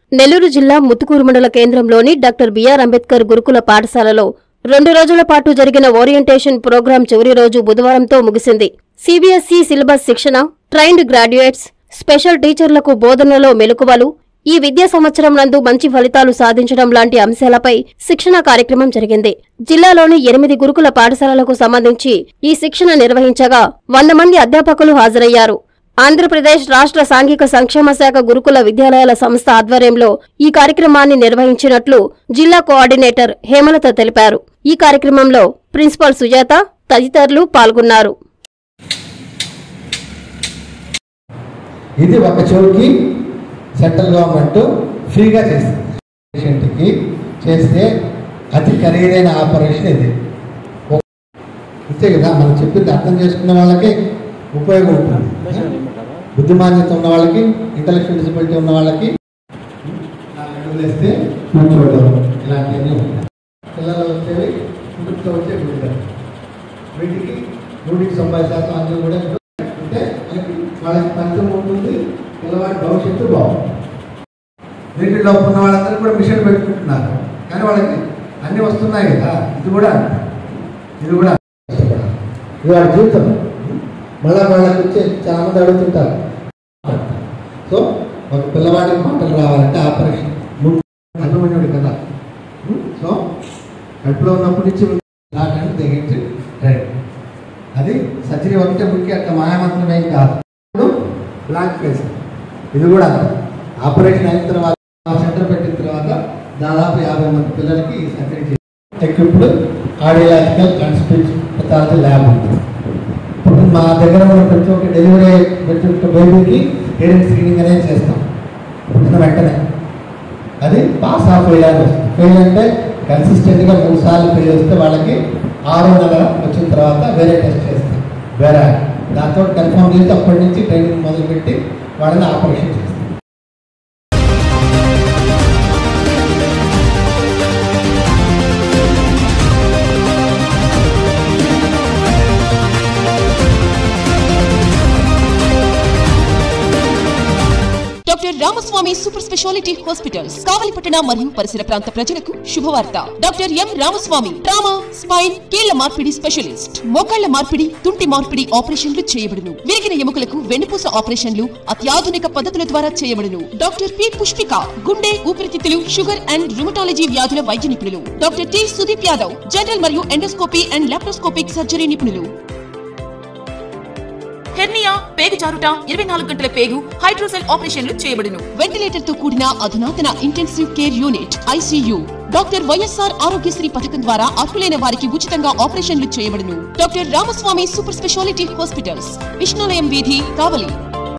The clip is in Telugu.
నెల్లూరు జిల్లా ముత్తుకూరు మండల కేంద్రంలోని డాక్టర్ బిఆర్ అంబేద్కర్ గురుకుల పాఠశాలలో రెండు రోజుల పాటు జరిగిన ఓరియంటేషన్ ప్రోగ్రాం చివరి రోజు బుధవారంతో ముగిసింది సిబిఎస్ఈ సిలబస్ శిక్షణ ట్రైన్డ్ గ్రాడ్యుయేట్స్ స్పెషల్ టీచర్లకు బోధనలో మెలకువలు ఈ విద్యా సంవత్సరం నందు మంచి ఫలితాలు సాధించడం లాంటి అంశాలపై శిక్షణ కార్యక్రమం జరిగింది జిల్లాలోని ఎనిమిది గురుకుల పాఠశాలలకు సంబంధించి ఈ శిక్షణ నిర్వహించగా వంద మంది అధ్యాపకులు హాజరయ్యారు ఆంధ్రప్రదేశ్ రాష్ట్ర సాంఘిక సంక్షేమ శాఖ గురుకుల విద్యాలయాల సంస్థ ఆధ్వర్యంలో ఈ కార్యక్రమాన్ని నిర్వహించినట్లు జిల్లా కోఆర్డినేటర్ హేమలత తెలిపారు ఈ కార్యక్రమంలో ప్రిన్సిపల్ సుజాత తదితరులు పాల్గొన్నారు ఇది ఒక చెవుకి సెంట్రల్ గవర్నమెంట్ ఫ్రీగా చేస్తుంది పేషెంట్కి చేస్తే అతి ఖరీదైన ఆపరేషన్ ఇది ఒక- అంతే కదా మనం చెప్పింది అర్థం చేసుకున్న వాళ్ళకి ఉపయోగం ఉంటుంది బుద్ధిమాన్యత ఉన్న వాళ్ళకి ఇంటలెక్చువల్ డిసబిలిటీ ఉన్న వాళ్ళకి నాలుగు అడుగులు వేస్తే కూర్చోవడం ఇలాంటివన్నీ ఉంటాయి పిల్లలు వచ్చేవి కుటుంబంతో వచ్చే గుడిగా వీటికి నూటికి తొంభై శాతం అన్నీ కూడా అంటే మనకి వాళ్ళకి ఫలితం ఉంటుంది పిల్లవాడి భవిష్యత్తు బాగుంటుంది వీటిలో ఉన్న వాళ్ళందరూ కూడా మిషన్ పెట్టుకుంటున్నారు కానీ వాళ్ళకి అన్నీ వస్తున్నాయి కదా ఇది కూడా అంతే. ఇది కూడా ఇది వాడి జీవితం మళ్ళా వాళ్ళకి వచ్చి చాలా మంది అడుగుతుంటారు సో ఒక పిల్లవాడికి మాటలు రావాలంటే ఆపరేషన్ ముందు అభిమన్యుడు కదా సో కడుపులో ఉన్నప్పటి నుంచి నాకంటే తెగించి రెడీ అది సర్జరీ ఒకటే ముఖ్య అట్లా మాయామంత్రం ఏం కాదు ఇప్పుడు బ్లాక్ ఫేస్ ఇది కూడా అంతే. ఆపరేషన్ అయిన తర్వాత ఆ సెంటర్ పెట్టిన తర్వాత దాదాపు యాభై మంది పిల్లలకి ఈ సర్జరీ చేసి equipped audiological and speech pathology lab ఉంది ఇప్పుడు మా దగ్గర ఉన్న ప్రతి ఒక్క డెలివరీ ప్రతి ఒక్క బేబీకి హెయిరింగ్ స్క్రీనింగ్ అనేది చేస్తాం పుట్టిన వెంటనే అది పాస్ ఆఫ్ ఫెయిల్ అని వస్తుంది ఫెయిల్ అంటే కన్సిస్టెంట్గా మూడు సార్లు ఫెయిల్ వస్తే వాళ్ళకి ఆరో నెల వచ్చిన తర్వాత వేరే టెస్ట్ చేస్తాం వేరే దాంతో కన్ఫర్మ్ చేసి అప్పటి నుంచి ట్రైనింగ్ మొదలుపెట్టి వాళ్ళని ఆపరేషన్ చేస్తాం doctor Ramaswamy super speciality hospitals కావలిపట్టణ మరియు పరిసర ప్రాంత ప్రజలకు శుభవార్త doctor M Ramaswamy trauma spine కీళ్ల మార్పిడి స్పెషలిస్ట్ మోకాళ్ల మార్పిడి తుంటి మార్పిడి ఆపరేషన్లు చేయబడును విరిగిన ఎముకలకు వెన్నుపూస ఆపరేషన్లు అత్యాధునిక పద్ధతుల ద్వారా చేయబడును డాక్టర్ పి పుష్పిక గుండె ఊపిరితిత్తులు షుగర్ అండ్ రుమటాలజీ వ్యాధుల వైద్య నిపుణులు doctor T Sudeep Yadav general మరియు ఎండోస్కోపీ అండ్ లాప్రోస్కోపిక్ సర్జరీ నిపుణులు హెర్నియా పేగు జారుట ఇరవై నాలుగు గంటల పేగు హైడ్రోసెల్ ఆపరేషన్లు చేయబడును వెంటిలేటర్ తో కూడిన అధునాతన intensive care unit ICU doctor YSR Aarogyasri పథకం ద్వారా అర్హులైన వారికి ఉచితంగా ఆపరేషన్లు చేయబడును doctor Ramaswamy super speciality hospitals Vishnulayam వీధి కావలి